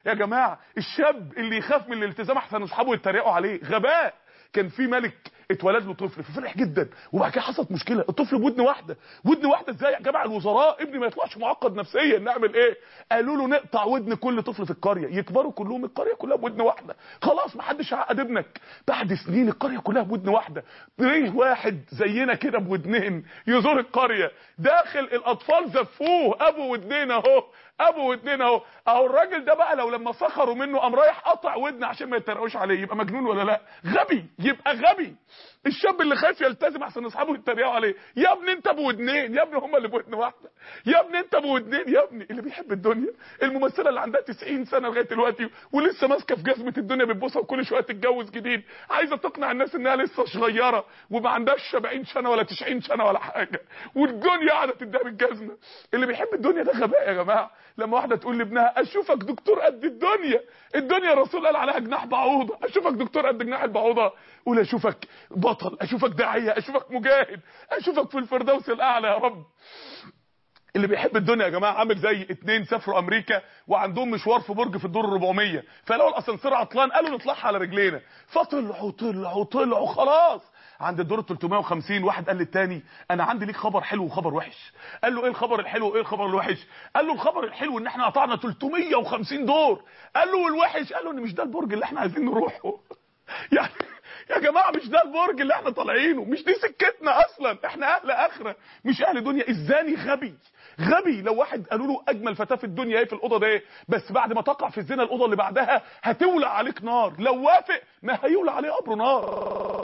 يا جماعه الشاب اللي يخاف من الالتزام احسن اصحابه يتريقوا عليه غباء كان في ملك اتولد له طفل ففرح جدا وبعد كده حصلت مشكله الطفل بودن واحده ودن واحده ازاي يا جماعه الوزراء ابني ما يطلعش معقد نفسيا نعمل ايه قالوا له نقطع ودن كل طفل في القريه يكبروا كلهم القريه كلها بودن واحده خلاص ما حدش يعقد ابنك بعد سنين القريه كلها بودن واحده تلاقيه واحد زينا كده بودنين يزور القريه داخل الاطفال زفوه ابو ودنين اهو ابو ودنين اهو اهو الراجل ده بقى لو لما سخروا منه قام رايح قطع ودن عشان ما يتريقوش عليه يبقى مجنون ولا لا غبي يبقى غبي الشاب اللي خايف يلتزم احسن اصحابه يتريقوا عليه يا ابني انت بودنين يا ابني هم اللي بودن واحده يا ابني انت بودنين يا ابني اللي بيحب الدنيا الممثله اللي عندها 90 سنه لغايه دلوقتي ولسه ماسكه في جزمه الدنيا بتبوسها وكل شويه تتجوز جديد عايزه تقنع الناس انها لسه صغيره وما عندهاش 70 سنه ولا 90 سنه ولا حاجه والدنيا قاعده تديها بالجزمه اللي بيحب الدنيا ده غباء يا جماعه لما واحده تقول لابنها اشوفك دكتور قد الدنيا الدنيا الرسول قال عليها جناح بعوضه اشوفك دكتور قد جناح البعوضه قول اشوفك بطل اشوفك داعيه اشوفك مجاهد اشوفك في الفردوس الاعلى يا رب اللي بيحب الدنيا يا جماعه عامل زي اتنين سافروا امريكا وعندهم مشوار في برج في الدور 400 فلقوا الاسانسير عطلان قالوا نطلعها على رجلينا فطلعوا طلعوا طلعوا خلاص عند الدور 350 واحد قال للتاني انا عندي ليك خبر حلو وخبر وحش قال له ايه الخبر الحلو وايه الخبر الوحش قال له الخبر الحلو ان احنا قطعنا 350 دور قال له والوحش قال له ان مش ده البرج اللي احنا عايزين نروحه يعني يا جماعه مش ده البرج اللي احنا طالعينه مش دي سكتنا اصلا احنا اهل اخره مش اهل دنيا الزاني غبي غبي لو واحد قالوا له اجمل فتاه في الدنيا ايه في الاوضه ده بس بعد ما تقع في الزنا الاوضه اللي بعدها هتولع عليك نار لو وافق ما هيولع عليه قبره نار